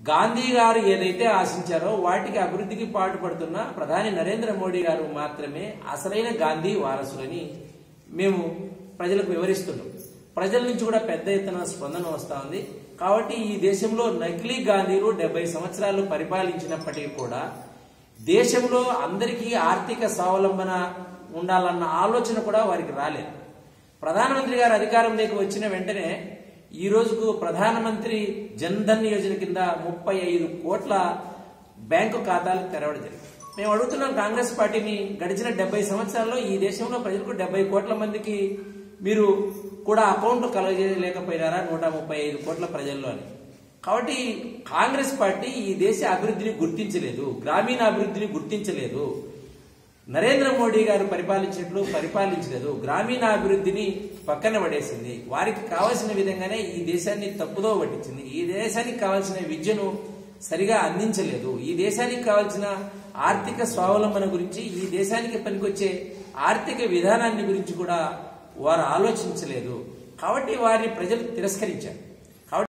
గాంధీ గారు ఏదైతే ఆశించారో వాటికి అభివృద్ధికి పాటుపడుతున్న ప్రధాని నరేంద్ర మోడీ గారు మాత్రమే అసలైన గాంధీ వారసులని మేము ప్రజలకు వివరిస్తున్నాం ప్రజల నుంచి కూడా పెద్ద ఎత్తున స్పందన వస్తా ఉంది కాబట్టి ఈ దేశంలో నకిలీ గాంధీలు డెబ్బై సంవత్సరాలు పరిపాలించినప్పటికీ కూడా దేశంలో అందరికీ ఆర్థిక స్వావలంబన ఉండాలన్న ఆలోచన కూడా వారికి రాలేదు ప్రధానమంత్రి గారు అధికారంలోకి వచ్చిన వెంటనే ఈ రోజుకు ప్రధానమంత్రి జన్ధన్ యోజన కింద ముప్పై ఐదు కోట్ల బ్యాంకు ఖాతాలు తెరవడం జరిగింది మేము అడుగుతున్నాం కాంగ్రెస్ పార్టీని గడిచిన డెబ్బై సంవత్సరాల్లో ఈ దేశంలో ప్రజలకు డెబ్బై కోట్ల మందికి మీరు కూడా అకౌంట్ కలగజేయలేకపోయినారా నూట ముప్పై ఐదు కోట్ల ప్రజల్లో అని కాబట్టి కాంగ్రెస్ పార్టీ ఈ దేశ అభివృద్ధిని గుర్తించలేదు గ్రామీణ అభివృద్ధిని గుర్తించలేదు నరేంద్ర మోడీ గారు పరిపాలించినట్లు పరిపాలించలేదు గ్రామీణ అభివృద్ధిని పక్కన పడేసింది వారికి కావాల్సిన విధంగానే ఈ దేశాన్ని తప్పుదో పట్టించింది ఈ దేశానికి కావాల్సిన విద్యను సరిగా అందించలేదు ఈ దేశానికి కావాల్సిన ఆర్థిక స్వావలంబన గురించి ఈ దేశానికి పనికొచ్చే ఆర్థిక విధానాన్ని గురించి కూడా వారు ఆలోచించలేదు కాబట్టి వారిని ప్రజలు తిరస్కరించారు